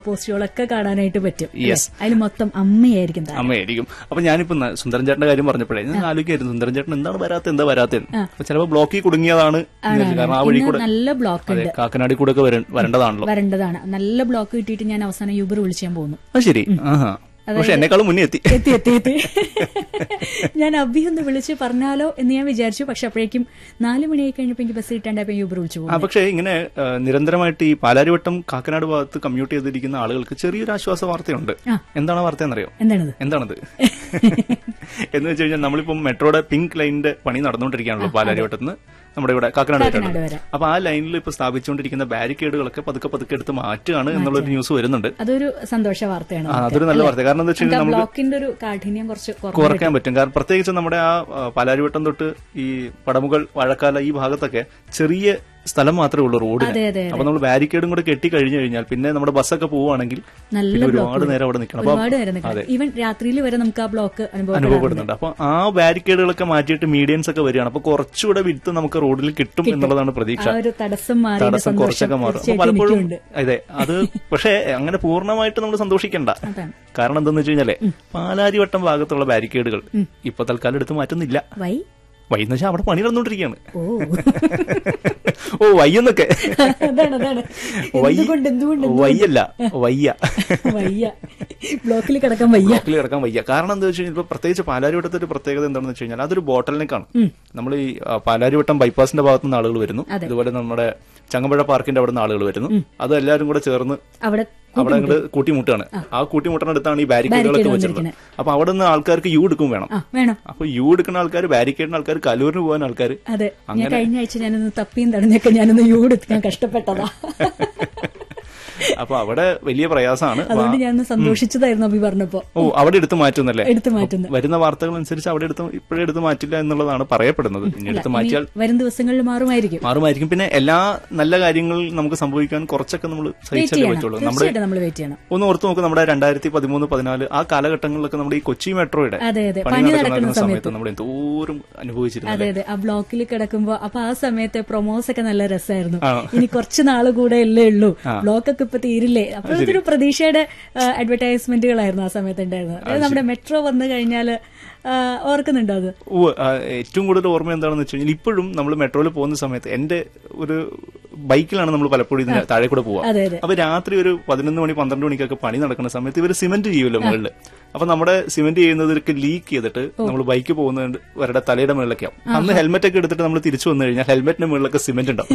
പോസ്റ്റുകളൊക്കെ കാണാനായിട്ട് പറ്റും Yes. അതിൽ മൊത്തം അമ്മയായിരിക്കും താരം. അമ്മയായിരിക്കും അപ്പൊ ഞാനിപ്പോ ന- സുന്ദരൻ ചേട്ടന്റെ കാര്യം പറഞ്ഞപ്പോഴേ ഞാൻ ആലോചിക്കായിരുന്നു സുന്ദരൻ ചേട്ടൻ എന്താണ് വരാത്ത എന്താ വരാത്തത് അപ്പൊ ചിലപ്പോ ബ്ലോക്കിൽ കുടുങ്ങിയതാണ് എന്ന് വിചാരിച്ചു. കാരണം ആ വഴി ഇന്ന് കൂടെ നല്ല ബ്ലോക്ക് അതെ ഉണ്ട് കാക്കനാടി കൂടെ ഒക്കെ വര- വരേണ്ടതാണല്ലോ വരേണ്ടതാണ് നല്ല ബ്ലോക്ക് കിട്ടിയിട്ട് ഞാൻ അവസാനം യൂബർ വിളിച്ചാൻ പോകുന്നു അത് ശരി ആഹാ പക്ഷെ എന്നെക്കാളും മുന്നേ എത്തി എത്തി എത്തി എത്തി ഞാൻ അഭി ഒന്ന് വിളിച്ച് പറഞ്ഞാലോ എന്ന് ഞാൻ വിചാരിച്ചു പക്ഷെ അപ്പോഴേക്കും നാല് മണിയായി കഴിഞ്ഞപ്പോ എനിക്ക് ബസ് കിട്ടാണ്ടായപ്പോ യൂബർ വിളിച്ചു ആ പോകും പക്ഷേ ഇങ്ങനെ ആ, നിരന്തരമായിട്ട് ഈ പാലാരിവട്ടം കാക്കനാട് ഭാഗത്ത് കമ്മ്യൂട്ട് ചെയ്തിരിക്കുന്ന ആളുകൾക്ക് ചെറിയൊരു ആശ്വാസ വാർത്തയുണ്ട് ആ. എന്താണ് വാർത്ത എന്നറിയോ എന്താണത് എന്താണത് എന്ന് വെച്ച് കഴിഞ്ഞാൽ നമ്മളിപ്പം മെട്രോയുടെ പിങ്ക് ലൈനിന്റെ പണി നടന്നുകൊണ്ടിരിക്കുകയാണല്ലോ പാലാരിവട്ടത്ത് നിന്ന് നമ്മുടെ ഇവിടെ കാക്കനാട് കാക്കനാട് വരെയാണ് വരെ. അപ്പൊ ആ ലൈനിൽ ഇപ്പൊ സ്ഥാപിച്ചുകൊണ്ടിരിക്കുന്ന ബാരിക്കേഡുകളൊക്കെ പതുക്കെ പതുക്കെ എടുത്ത് മാറ്റുകയാണ് എന്നുള്ളൊരു ന്യൂസ് വരുന്നുണ്ട് അതൊരു സന്തോഷ വാർത്തയാണ് ആ, അതൊരു നല്ല വാർത്ത കാരണം എന്താ വെച്ച് നമുക്ക് കഴിഞ്ഞാൽ ആ നമുക്ക് ബ്ലോക്കിന്റെ ഒരു കാഠിന്യം കുറച്ച് കുറഞ്ഞു കുറയ്ക്കാൻ പറ്റും കാരണം പ്രത്യേകിച്ച് നമ്മുടെ ആ ആ, പാലാരിവട്ടം തൊട്ട് ഈ പടമുകൾ വാഴക്കാല ഈ ഭാഗത്തൊക്കെ ചെറിയ സ്ഥലം മാത്രമേ ഉള്ളൂ റോഡിന് അതെ, അതെ, അപ്പൊ നമ്മൾ ബാരിക്കേഡും കൂടെ കെട്ടി കഴിഞ്ഞു കഴിഞ്ഞാൽ പിന്നെ നമ്മുടെ ബസ്സൊക്കെ പോവുകയാണെങ്കിൽ നല്ല പിന്നെ ബ്ലോക്ക് ഒരുപാട് നേരം അവിടെ നിൽക്കണം അപ്പൊ ഒരുപാട് നേരം നിൽക്കണം ഈവൻ രാത്രിയിൽ വരെ നമുക്ക് ആ ബ്ലോക്ക് അനുഭവപ്പെടാറുണ്ട് അനുഭവപ്പെടുന്നുണ്ട് അപ്പൊ ആ ബാരിക്കേഡുകളൊക്കെ മാറ്റിയിട്ട് മീഡിയൻസ് ഒക്കെ വരികയാണ് അപ്പൊ കുറച്ചുകൂടെ വിത്ത് നമുക്ക് റോഡിൽ കിട്ടും എന്നുള്ളതാണ് പ്രതീക്ഷ ആ ഒരു തടസ്സം മാറി തടസ്സം കുറച്ചൊക്കെ മാറും അപ്പൊ പലപ്പോഴും അതെ അത് പക്ഷേ അങ്ങനെ പൂർണ്ണമായിട്ട് നമ്മൾ സന്തോഷിക്കണ്ട അതാണ് കാരണം എന്താന്ന് വെച്ച് കഴിഞ്ഞാലേ പാലാരിവട്ടം ഭാഗത്തുള്ള ബാരിക്കേഡുകൾ ഇപ്പൊ തൽക്കാലം എടുത്ത് മാറ്റുന്നില്ല വൈ വൈന്ന് വെച്ചാൽ അവിടെ പണി നടന്നുകൊണ്ടിരിക്കുകയാണ് ഓ ഓ വയ്യെന്നൊക്കെ അതാണ് അതാണ് വയ്യ എന്തുകൊണ്ട് എന്തുകൊണ്ട് വയ്യല്ല വയ്യ വയ്യ ബ്ലോക്കിൽ കിടക്കാൻ വയ്യ ബ്ലോക്കിൽ കിടക്കാൻ വയ്യ കാരണം എന്താ വെച്ച് കഴിഞ്ഞാൽ ഇപ്പൊ പ്രത്യേകിച്ച് പാലാരിവട്ടത്തെ ഒരു പ്രത്യേകത എന്താണെന്ന് വെച്ച് കഴിഞ്ഞാൽ അതൊരു ബോട്ടലിനെക്കാണ് നമ്മൾ ഈ ആ, പാലാരിവട്ടം ബൈപ്പാസിന്റെ ഭാഗത്തു നിന്ന് ആളുകൾ വരുന്നു അതുപോലെ നമ്മുടെ ചങ്ങമ്പുഴ പാർക്കിന്റെ അവിടെ നിന്ന് ആളുകൾ വരുന്നു അത് എല്ലാവരും കൂടെ ചേർന്ന് അവിടെ അവിടെ അങ്ങോട്ട് കൂട്ടിമുട്ടാണ് ആ കൂട്ടിമുട്ടനടുത്താണ് ഈ ബാരിക്കേഡുകളൊക്കെ വെച്ചിട്ടുള്ളത് അപ്പൊ അവിടെ നിന്ന് ആൾക്കാർക്ക് യു എടുക്കും വേണം ആ വേണം അപ്പൊ യു എടുക്കുന്ന ആൾക്കാർ ബാരിക്കേഡിന് ആൾക്കാർ കലൂരിന് പോകാൻ ആൾക്കാർ അതെ ഞാൻ കഴിഞ്ഞ ആഴ്ച ഞാനൊന്ന് തപ്പിയും തടഞ്ഞൊക്കെ ഞാനൊന്ന് യൂടെടുക്കാൻ കഷ്ടപ്പെട്ടതാ അപ്പൊ അവിടെ വലിയ പ്രയാസമാണ് അതുകൊണ്ട് ഞാനൊന്ന് സന്തോഷിച്ചതായിരുന്നു അഭി പറഞ്ഞപ്പോ ഓ അവിടെ എടുത്ത് മാറ്റുന്നല്ലേ എടുത്തു മാറ്റുന്നു വരുന്ന വാർത്തകൾ അനുസരിച്ച് അവിടെ എടുത്ത് ഇപ്പോഴേ എടുത്ത് മാറ്റില്ല എന്നുള്ളതാണ് പറയപ്പെടുന്നത് ഇനി എടുത്ത് മാറ്റിയാൽ വരും ദിവസങ്ങളിൽ മാറുമായിരിക്കും മാറുമായിരിക്കും പിന്നെ എല്ലാ നല്ല കാര്യങ്ങളും നമുക്ക് സംഭവിക്കാൻ കുറച്ചൊക്കെ നമ്മൾ വെയിറ്റ് സഹിച്ചല്ലേ ചെയ്യണം പറ്റുള്ളൂ നമ്മുടെ തീർച്ചയായിട്ടും നമ്മൾ വെയിറ്റ് ചെയ്യണം ഒന്ന് ഓർത്ത് നോക്ക് നമ്മുടെ രണ്ടായിരത്തി പതിമൂന്ന് പതിനാല് ആ കാലഘട്ടങ്ങളിലൊക്കെ നമ്മുടെ ഈ കൊച്ചി മെട്രോയുടെ അതെ അതെ പണി പണി നടക്കുന്ന നടക്കുന്ന സമയത്ത് സമയത്ത് നമ്മൾ എന്തോരം അനുഭവിച്ചിരുന്നു അതെ അതെ ആ ബ്ലോക്കിൽ കിടക്കുമ്പോ അപ്പൊ ആ സമയത്തെ പ്രൊമോസ് ഒക്കെ നല്ല രസമായിരുന്നു ആ. ഇനി കുറച്ച് നാള് കൂടെ അല്ലേ ഉള്ളൂ ബ്ലോക്കൊക്കെ ഇപ്പൊ തീരില്ലേ അപ്പൊ ഇതൊരു പ്രതീക്ഷയുടെ അഡ്വർടൈസ്മെന്റുകളായിരുന്നു ആ സമയത്ത് ഉണ്ടായിരുന്നത് അതായത് നമ്മുടെ മെട്രോ വന്നു കഴിഞ്ഞാല് ആ, ഓർക്കുന്നുണ്ടോ അത് ഉവ്വ്, ആ, ഏറ്റവും കൂടുതൽ ഓർമ്മ എന്താണെന്ന് വെച്ച് കഴിഞ്ഞാൽ ഇപ്പോഴും നമ്മൾ മെട്രോയിൽ പോകുന്ന സമയത്ത് എന്റെ ഒരു ബൈക്കിലാണ് നമ്മൾ പലപ്പോഴും ഇതിന് താഴെ കൂടെ പോവുക അതെ അതെ അപ്പൊ രാത്രി ഒരു പതിനൊന്ന് മണി പന്ത്രണ്ട് മണിക്കൊക്കെ പണി നടക്കുന്ന സമയത്ത് ഇവർ സിമെന്റ് ചെയ്യുമല്ലോ മുകളിൽ അപ്പൊ നമ്മുടെ സിമെന്റ് ചെയ്യുന്നതിലേക്ക് ലീക്ക് ചെയ്തിട്ട് നമ്മൾ ബൈക്ക് പോകുന്നതുകൊണ്ട് അവരുടെ തലയുടെ മുകളിലൊക്കെ ആവും അന്ന് ഹെൽമെറ്റ് ഒക്കെ എടുത്തിട്ട് നമ്മൾ തിരിച്ചു വന്നു കഴിഞ്ഞാൽ ഹെൽമെറ്റിന്റെ മുകളിലൊക്കെ സിമെന്റ് ഉണ്ടാവും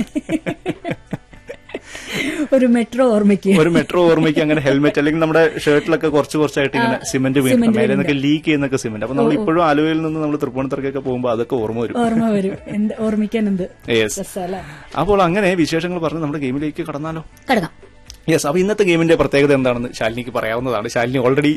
ഒരു മെട്രോ ഓർമ്മയ്ക്ക് ഒരു മെട്രോ ഓർമ്മയ്ക്ക് അങ്ങനെ ഹെൽമെറ്റ് അല്ലെങ്കിൽ നമ്മുടെ ഷർട്ടിലൊക്കെ കുറച്ച് കുറച്ചായിട്ട് ഇങ്ങനെ സിമെന്റ് വീണിട്ട് മേലെ നിന്നൊക്കെ ലീക്ക് ചെയ്യുന്നൊക്കെ സിമെന്റ് അപ്പൊ നമ്മൾ ഇപ്പോഴും ആലുവയിൽ നിന്ന് നമ്മൾ തൃപ്പൂണിത്തറക്കൊക്കെ പോകുമ്പോൾ അതൊക്കെ ഓർമ്മ വരും ഓർമ്മ വരും എന്ത് ഓർമ്മിക്കാൻ എന്ത് യെസ് രസമല്ലേ അപ്പോൾ അങ്ങനെ വിശേഷങ്ങൾ പറഞ്ഞ് നമ്മുടെ ഗെയിമിലേക്ക് കടന്നാലോ കിടക്കാം യെസ് അപ്പൊ ഇന്നത്തെ ഗെയിമിന്റെ പ്രത്യേകത എന്താണെന്ന് ശാലിനിക്ക് പറയാവുന്നതാണ് ശാലിനി ഓൾറെഡി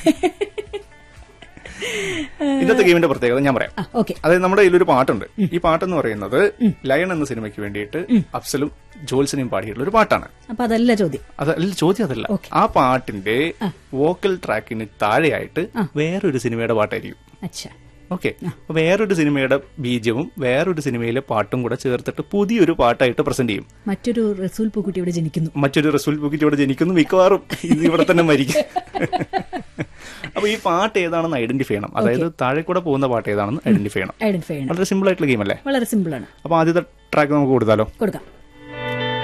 ഇന്നത്തെ ഗെയിമിന്റെ പ്രത്യേകത ഞാൻ പറയാം ആ ഓക്കെ അതായത് നമ്മുടെ കയ്യിലൊരു പാട്ടുണ്ട് ഈ പാട്ടെന്ന് പറയുന്നത് ലയൺ എന്ന സിനിമയ്ക്ക് വേണ്ടിയിട്ട് അഫ്സലും ജോത്സനയും പാടിയിട്ടുള്ള ഒരു പാട്ടാണ് അപ്പൊ അതല്ല ചോദ്യം അതല്ല ചോദ്യം അതല്ല ആ പാട്ടിന്റെ വോക്കൽ ട്രാക്കിന് താഴെയായിട്ട് വേറൊരു സിനിമയുടെ പാട്ടായിരിക്കും അച്ഛാ ഓക്കെ വേറൊരു സിനിമയുടെ ബീജവും വേറൊരു സിനിമയിലെ പാട്ടും കൂടെ ചേർത്തിട്ട് പുതിയൊരു പാട്ടായിട്ട് പ്രസന്റ് ചെയ്യും മറ്റൊരു റസൂൽ പൂക്കുട്ടി ഇവിടെ ജനിക്കുന്നു മറ്റൊരു റസൂൽ ബുക്കിറ്റ് ഇവിടെ ജനിക്കുന്നു മിക്കവാറും ഇത് ഇവിടെ തന്നെ മരിക്കും അപ്പൊ ഈ പാട്ട് ഏതാണെന്ന് ഐഡന്റിഫൈ ചെയ്യണം അതായത് താഴെ കൂടെ പോകുന്ന പാട്ട് ഏതാണെന്ന് ഐഡന്റിഫൈ ചെയ്യണം ഐഡന്റിഫൈ ചെയ്യണം വളരെ സിമ്പിൾ ആയിട്ടുള്ള ഗെയിം അല്ലേ വളരെ സിമ്പിൾ ആണ് അപ്പൊ ആദ്യത്തെ ട്രാക്ക് നമുക്ക് കൊടുത്താലോ കൊടുക്കാം